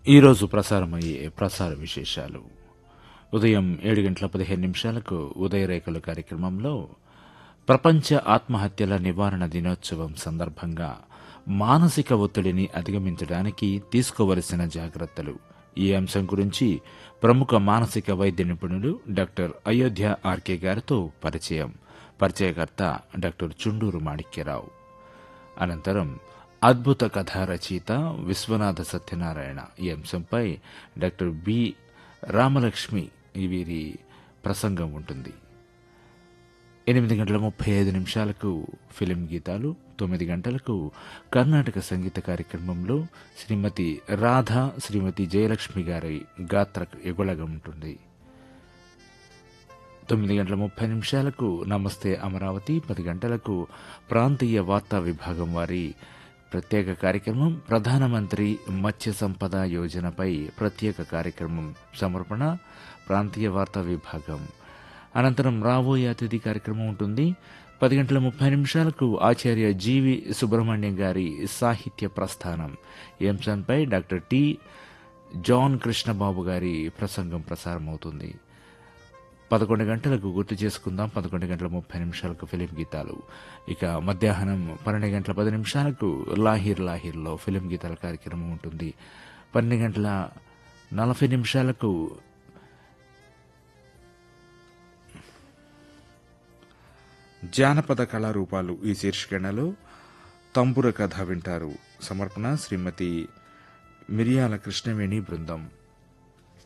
ఈరోజు ప్రసారమయ్యే ప్రసార విశేషాలు ఉదయం ఏడు గంటల పదిహేను నిమిషాలకు ఉదయరేఖలు కార్యక్రమంలో ప్రపంచ ఆత్మహత్యల నివారణ దినోత్సవం సందర్భంగా మానసిక ఒత్తిడిని అధిగమించడానికి తీసుకోవలసిన జాగ్రత్తలు ఈ అంశం గురించి ప్రముఖ మానసిక వైద్య నిపుణులు డాక్టర్ అయోధ్య ఆర్కే గారితో పరిచయం పరిచయకర్త డాక్టర్ చుండూరు మాణిక్యరావు అనంతరం అద్భుత కథా రచయిత విశ్వనాథ సత్యనారాయణ ఈ అంశంపై డాక్టర్ బి రామలక్ష్మి వీరి ప్రసంగం ఉంటుంది ఎనిమిది గంటల ముప్పై ఐదు నిమిషాలకు ఫిలిం గీతాలు తొమ్మిది గంటలకు కర్ణాటక సంగీత కార్యక్రమంలో శ్రీమతి రాధ శ్రీమతి జయలక్ష్మి గారి గాత్ర ఎగులగా ఉంటుంది తొమ్మిది గంటల ముప్పై నిమిషాలకు నమస్తే అమరావతి పది గంటలకు ప్రాంతీయ వార్తా విభాగం వారి ప్రత్యేక కార్యక్రమం ప్రధానమంత్రి మత్స్య సంపద యోజనపై ప్రత్యేక కార్యక్రమం సమర్పణ ప్రాంతీయ వార్తా విభాగం అనంతరం రాబోయే అతిథి కార్యక్రమం ఉంటుంది పది గంటల ముప్పై నిమిషాలకు ఆచార్య జీవి సుబ్రహ్మణ్యం గారి సాహిత్య ప్రస్థానం ఈ అంశంపై డాక్టర్ టి జాన్ కృష్ణబాబు గారి ప్రసంగం ప్రసారమవుతుంది పదకొండు గంటలకు గుర్తు చేసుకుందాం పదకొండు గంటల ముప్పై నిమిషాలకు ఫిలిం గీతాలు ఇక మధ్యాహ్నం పన్నెండు గంటల పది నిమిషాలకు లాహిర్ లాహిర్లో ఫిలిం గీతాల కార్యక్రమం ఉంటుంది పన్నెండు గంటల నలభై నిమిషాలకు జానపద కళారూపాలు ఈ శీర్షికణలో తంబుర కథ వింటారు సమర్పణ శ్రీమతి మిరియాల కృష్ణవేణి బృందం